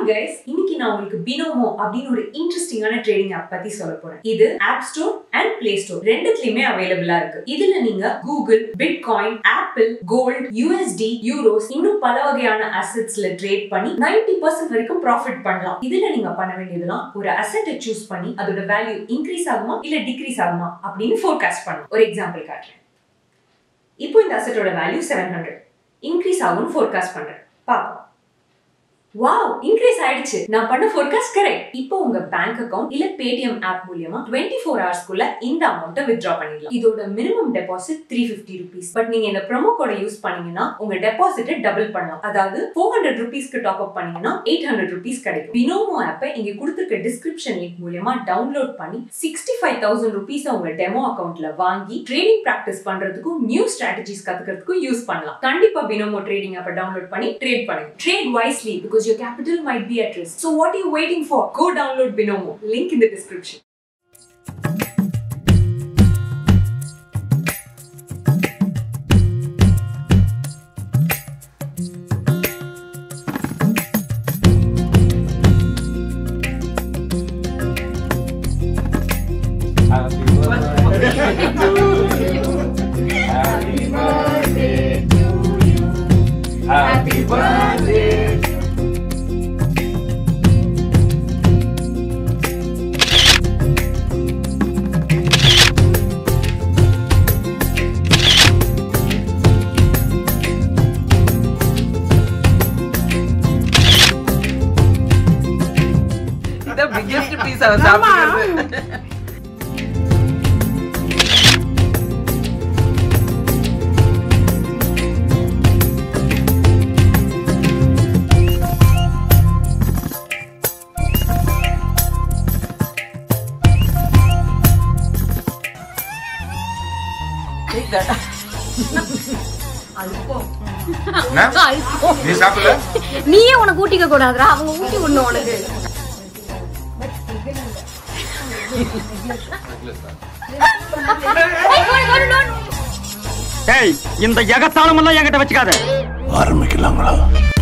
On guys இன்னைக்கு நான் உங்களுக்கு பினோமோ அப்படின்னு ஒரு இன்ட்ரெஸ்டிங்கான ட்ரேடிங் ஆப் பத்தி சொல்ல போறேன் இது App Store and Play Store ரெண்டுத்துலயுமே அவைலபிளா இருக்கு இதுல நீங்க Google bitcoin Apple gold USD euros இன்னும் பல வகையான அசெட்ஸ்ல ட்ரேட் பண்ணி 90% பர்சன்ட் வரைக்கும் ப்ராஃபிட் பண்ணலாம் இதுல நீங்க பண்ண வேண்டியதுலாம் ஒரு அசெட்டை சூஸ் பண்ணி அதோட வேல்யூ இன்க்ரீஸ் ஆகுமா இல்ல டிக்ரீஸ் ஆகுமா அப்படின்னு ஃபோர்காஸ்ட் பண்ணணும் ஒரு எக்ஸாம்பிள் காட்டுறேன் இப்போ இந்த அசெட்டோட வேல்யூ செவன் ஹண்ட்ரட் இன்க்ரீஸ் ஆகும்னு ஃபோர்காஸ்ட் பண்றேன் பார்ப்போம் வாவ் இன்க்ரீஸ் ஆயிடுச்சு நான் பண்ண ஃபோர்காஸ்ட் கரெக்ட் இப்போ உங்க பேங்க் அக்கவுண்ட் இல்ல பேடிஎம் ஆப் மூலியமா டுவெண்ட்டி ஃபோர் ஹவர்ஸ்க்குள்ள இந்த அமௌண்ட்டை வித்ட்ரா பண்ணிடலாம் இதோட minimum deposit three fifty rupees but நீங்க இந்த ப்ரோமோ கோட யூஸ் பண்ணீங்கன்னா உங்க டெபாசிட்டை டபுள் பண்ணலாம் அதாவது ஃபோர் ஹண்ட்ரட் ருபீஸ்க்கு டாப் அப் பண்ணீங்கன்னா எயிட் ஹண்ட்ரட் ருபீஸ் கிடைக்கும் பினோமோ ஆப்பை இங்க கொடுத்துருக்க டிஸ்கிரிப்ஷன் லிங்க் மூலியமா டவுன்லோட் பண்ணி சிக்ஸ்டி ஃபைவ் தௌசண்ட் ருபீஸ் உங்க டெமோ அக்கவுண்ட்ல வாங்கி ட்ரேடிங் ப்ராக்டிஸ் பண்றதுக்கும் நியூ ஸ்ட்ராட்டஜிஸ் கத்துக்கிறதுக்கும் யூஸ் பண்ணலாம் கண்டிப்பா பினோமோ ட்ரேடிங் ஆப்பை டவுன்லோட் பண்ணி ட்ரேட் பண்ணுங்க trade wisely because your capital might be at risk. So what are you waiting for? Go download Binomo. Link in the description. Happy birthday to you. Happy birthday to you. Happy birthday. இதான் biggest piece அவன் சாப்பிடுறது நீ சாப்பிடல நீயே உனக்கு ஊட்டிக்க கூடாதுடா அவங்க ஊட்டி விடணும் உனக்கு டேய் இந்த எகத்தாளம் எல்லாம் என்கிட்ட வச்சுக்காத ஆரம்பிக்கலாங்களா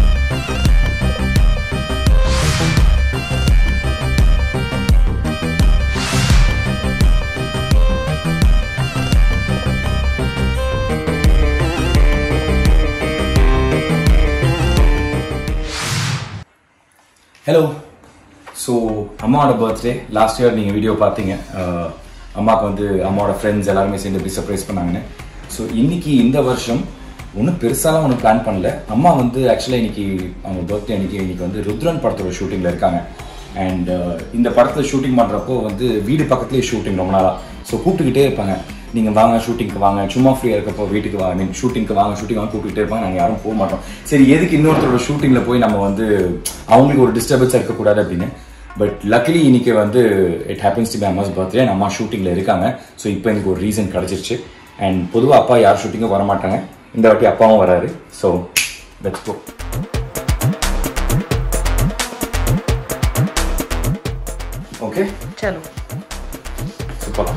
ஹலோ ஸோ அம்மாவோட பர்த்டே லாஸ்ட் இயர் நீங்கள் வீடியோ பார்த்தீங்க அஹ், அம்மாவுக்கு வந்து அம்மாவோட ஃப்ரெண்ட்ஸ் எல்லாருமே சேர்ந்து எப்படி சர்ப்ரைஸ் பண்ணாங்கன்னு ஸோ இன்னைக்கு இந்த வருஷம் ஒன்றும் பெருசாலாம் ஒன்றும் பிளான் பண்ணல அம்மா வந்து ஆக்சுவலாக இன்னைக்கு அவங்க பர்த்டே அன்னைக்கு இன்னைக்கு வந்து ருத்ரன் படத்தோட ஷூட்டிங்கில் இருக்காங்க அண்ட் இந்த படத்தில் ஷூட்டிங் பண்ணுறப்போ வந்து வீடு பக்கத்துலேயே ஷூட்டிங் ரொம்ப நாளாக ஸோ கூப்பிட்டுக்கிட்டே இருப்பாங்க நீங்கள் வாங்க ஷூட்டிங்க்கு வாங்க சும்மா ஃப்ரீயாக இருக்கப்போ வீட்டுக்கு வாங்க மீன் ஷூட்டிங்க்கு வாங்க ஷூட்டிங் வாங்க கூப்பிட்டுக்கிட்டே இருப்பாங்க நாங்கள் யாரும் போக மாட்டோம் சரி எதுக்கு இன்னொருத்தரோட ஷூட்டிங்கில் போய் நம்ம வந்து அவங்களுக்கு ஒரு டிஸ்டர்பன்ஸாக இருக்கக்கூடாது அப்படின்னு பட் லக்கிலி இன்னைக்கு வந்து இட் ஹேப்பன்ஸ் டு பி அம்மாஸ் பர்த்டே அம்மா ஷூட்டிங்கில் இருக்காங்க ஸோ இப்போ எனக்கு ஒரு ரீசன் கிடச்சிருச்சு அண்ட் பொதுவாக அப்பா யார் ஷூட்டிங்கும் வர மாட்டாங்க இந்த வாட்டி அப்பாவும் வராரு ஸோ லெட்ஸ் கோ ஓகே சலோ super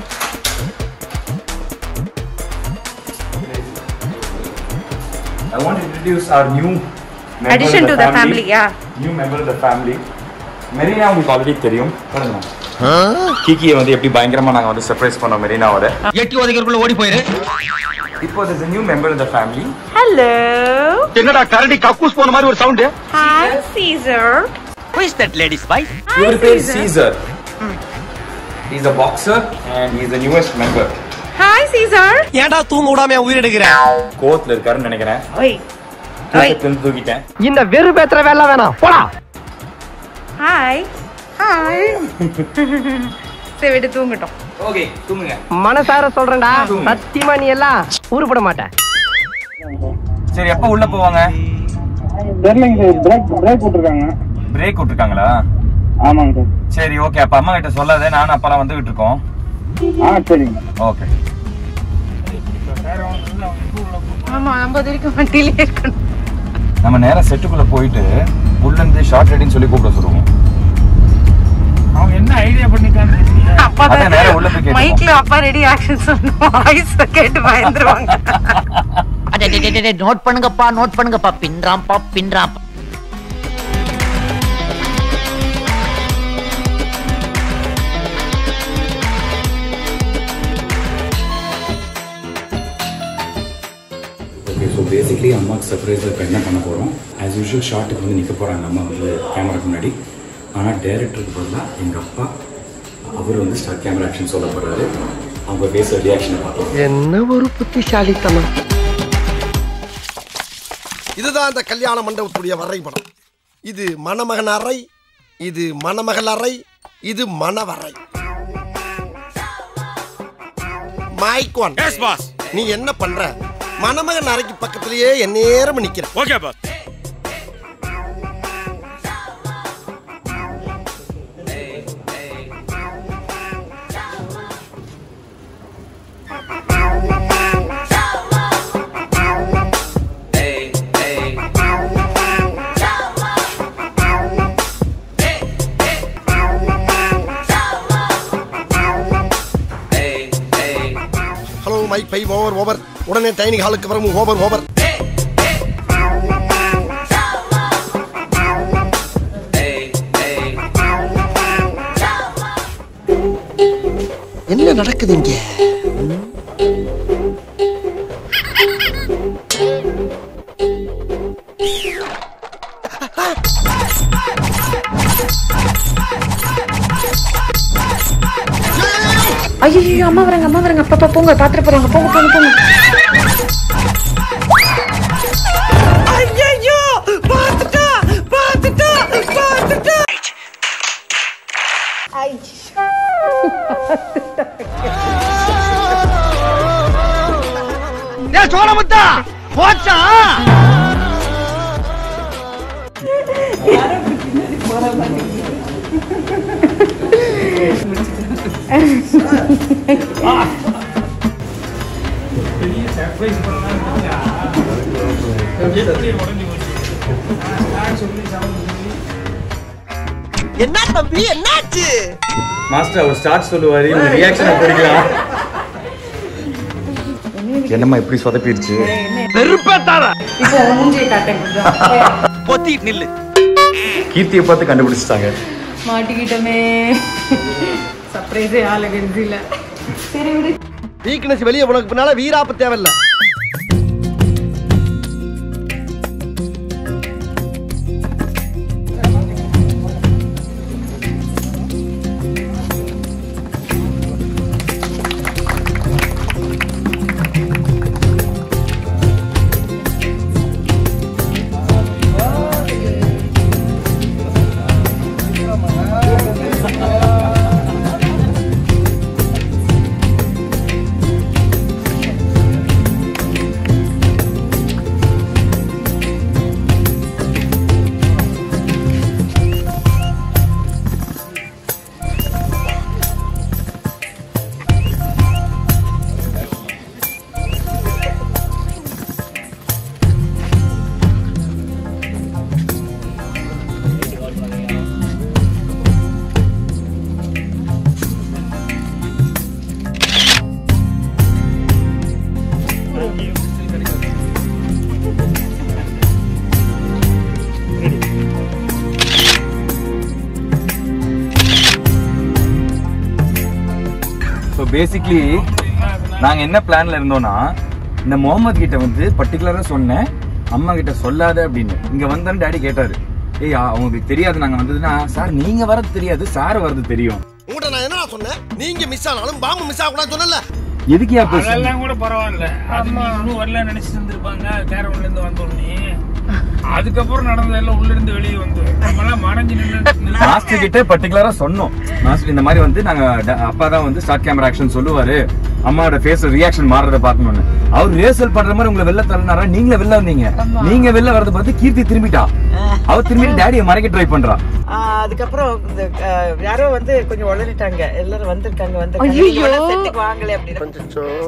I want to introduce our new member Addition of to the family, yeah. New member of the family. Marina உங்களுக்கு ஆல்ரெடி தெரியும் பாருங்க கிக்கியை வந்து எப்படி பயங்கரமா நாங்க வந்து சர்ப்ரைஸ் பண்ணோம் மெரினாவோட எட்டி உதைக்கிறக்குள்ள ஓடி போயிரு இப்போ there's a new member of the family hello என்னடா கரடி கக்கூஸ் போன மாதிரி ஒரு sound hi Caesar Who is that lady's wife? இவர் பேர் Caesar is a boxer and he is the newest member hi Caesar ஏன்டா தூங்க விடாம உயிர் எடுக்கிற கோவத்துல இருக்காருன்னு நினைக்கிறேன் ஓய் தூக்கத்துல தூக்கிட்டேன் இந்த வெறு பேத்துற வேலை வேணாம் போடா ஹாய் ஹாய் சரி விட்டு தூங்கட்டும் ஓகே தூங்குங்க மனசார சொல்றேன்டா சத்தியமா நீ எல்லாம் உருப்பட மாட்ட சரி எப்ப உள்ள போவாங்க தெரியலைங்க சார் பிரேக் பிரேக் விட்டுருக்காங்க பிரேக் விட்டுருக்காங்களா ஆமாங்க சார் சரி ஓகே அப்ப அம்மா கிட்ட சொல்லாத நானும் அப்பெல்லாம் வந்துகிட்டு இருக்கோம் ஆ சரிங்க ஓகே ஆமா ஐம்பது வரைக்கும் வண்டியிலே இருக்கணும் நம்ம நேரா செட்டுக்குள்ள போயிட்டு உள்ள இருந்து ஷார்ட் ரெடின்னு சொல்லி கூப்பிட சொல்லுவோம் அவங்க என்ன ஐடியா பண்ணிருக்காங்க அப்பா அதான் நேரா உள்ள போய் கேட்டுப்போம். மைக்ல அப்பா ரெடி ஆக்ஷன் சொன்னோம் வாய்ஸ் கேட்டு பயந்துருவாங்க நோட் பண்ணுங்கப்பா நோட் பண்ணுங்கப்பா பின்றாம்பா பின்றாம்பா ஸோ பேசிக்லி அம்மாவுக்கு சர்ப்ரைஸாக இப்போ என்ன பண்ண போகிறோம் ஆஸ் யூஷுவல் ஷார்ட்டுக்கு வந்து நிற்க போகிறாங்க அம்மா வந்து கேமராக்கு முன்னாடி ஆனால் டேரக்டருக்கு பதிலாக எங்கள் அப்பா அவர் வந்து ஸ்டார்ட் கேமரா ஆக்ஷன் சொல்ல போகிறாரு அவங்க பேசுகிற ரியாக்ஷனை பார்க்கலாம் என்ன ஒரு புத்திசாலித்தனம் இதுதான் அந்த கல்யாண மண்டபத்துடைய வரைபடம் இது மணமகன் அறை இது மணமகள் அறை இது மணவறை மைக் ஒன் எஸ் பாஸ் நீ என்ன பண்ற மணமகன் அறைக்கு பக்கத்திலேயே என் நேரம் நிக்கிற okay boss hello mike five over over உடனே டைனிங் ஹாலுக்கு வரவும் ஓவர் ஓவர் என்ன நடக்குது இங்க ஐயோ அம்மா வராங்க அம்மா வராங்க அப்பா போங்க பாத்துட்டு போறாங்க போங்க போங்க போங்க ஏ சோழமுத்தா போச்சா என்ன தம்பி என்னாச்சு மாஸ்டர் அவர் ஸ்டார்ட் சொல்லுவார் உங்க ரியாக்ஷனை பிடிக்கலாம் என்னம்மா இப்படி சொதப்பிடுச்சு வெறுப்பேத்தார இப்போ உன் மூஞ்சியை காட்டேன் கொஞ்சம் பொத்திட்டு நில்லு கீர்த்தியை பார்த்து கண்டுபிடிச்சிட்டாங்க மாட்டிக்கிட்டோமே சர்ப்ரைஸே ஆளு கெஞ்சில சரி விடு வீக்னஸ் வெளியே உனக்கு பின்னால வீராப்பு தேவையில்ல ஸோ பேசிக்லி நாங்க என்ன பிளான்ல இருந்தோம்னா இந்த முகமது கிட்ட வந்து பர்டிகுலரா சொன்னேன் அம்மா கிட்ட சொல்லாத அப்படின்னு இங்க வந்தோன்னு டாடி கேட்டாரு ஏய் அவங்களுக்கு தெரியாது நாங்க வந்ததுன்னா சார் நீங்க வரது தெரியாது சார் வரது தெரியும் உங்கள்கிட்ட நான் என்ன சொன்னேன் நீங்க மிஸ் ஆனாலும் பாம்பு மிஸ் ஆகக்கூடாது சொன்னல எதுக்கு அப்ப அதெல்லாம் கூட பரவாயில்ல அது நீ இன்னும் வரல நினைச்சிட்டு இருந்திருப்பாங்க கேரவன்ல இருந்து வந்த உடனே அதுக்கப்புறம் நடந்ததெல்லாம் உள்ள இருந்து வெளியே வந்து நம்மளாம் மறைஞ்சு நின்று மாஸ்டர் கிட்ட பர்டிகுலரா சொன்னோம் மாஸ்டர் இந்த மாதிரி வந்து நாங்க ட- அப்பா தான் வந்து ஸ்டார்ட் கேமரா ஆக்ஷன் சொல்லுவாரு அம்மாவோட ஃபேஸ் ரியாக்ஷன் மாறத பார்க்கணும்னு அவர் ரிஹர்சல் பண்ற மாதிரி உங்களை வெளில தள்ளினாரா நீங்களே வெளில வந்தீங்க நீங்க வெளில வரத பார்த்து கீர்த்தி திரும்பிட்டா அவ திரும்பிட்டு டாடியை மறைக்க ட்ரை பண்றா அதுக்கப்புறம் இந்த அஹ், யாரோ வந்து கொஞ்சம் உளறிட்டாங்க எல்லாரும் வந்திருக்காங்க வந்து ஐயையோ. செட்டுக்கு வாங்கல அப்படின்னு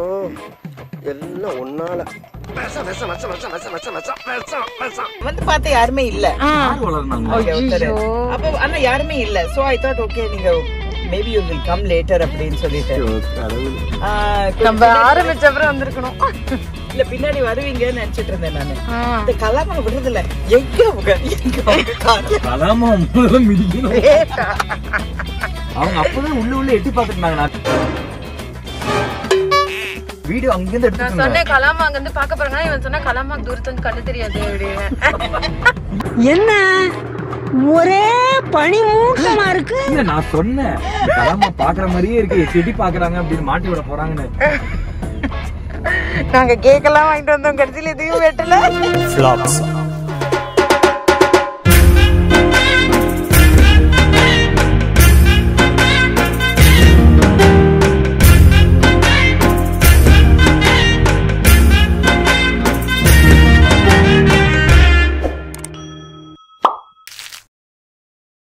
எல்லாம் ஒன்னால விஷம், விஷம், விஷம், விஷம், விஷம், விஷம், விஷம், விஷம், விஷம். வந்து பார்த்தா யாருமே இல்ல யார் வளர்னாங்க Okay, ஒருத்தரு. அப்போ ஆனா யாருமே இல்ல சோ ஐ தாட் ஓகே நீங்க maybe you will come later அப்படின்னு சொல்லிட்டு ஆ, கொஞ்சம் நம்ம ஆரம்பிச்ச அப்புறம் வந்திருக்கணும் இல்ல பின்னாடி வருவீங்கன்னு நினைச்சிட்டு இருந்தேன் நானு இந்த கலாம விடுறது இல்ல எங்க அவங்க எங்க அவங்க கார்ல கலாமா முதல்ல மிதிக்கணும் அவங்க அப்பதான் உள்ள உள்ள எட்டி பார்த்துட்டு இருந்தாங்க நான் வீடியோ அங்கிருந்து நான் எடுத்து சொன்னேன் கலாமா அங்க இருந்து பாக்க போறாங்க இவன் சொன்னா கலாமா தூரத்துல இருந்து கண்ணு தெரியாது அப்படின்னு என்ன ஒரே பனி மூட்டமா இருக்கு இல்ல நான் சொன்னேன் கலாமா பாக்குற மாதிரியே இருக்கு செடி பாக்குறாங்க அப்படின்னு மாட்டி விட போறாங்கன்னு நாங்க கேக்கெல்லாம் வாங்கிட்டு வந்தோம் கடைசியில் எதையும் வெட்டல ஃப்ளாப்ஸ்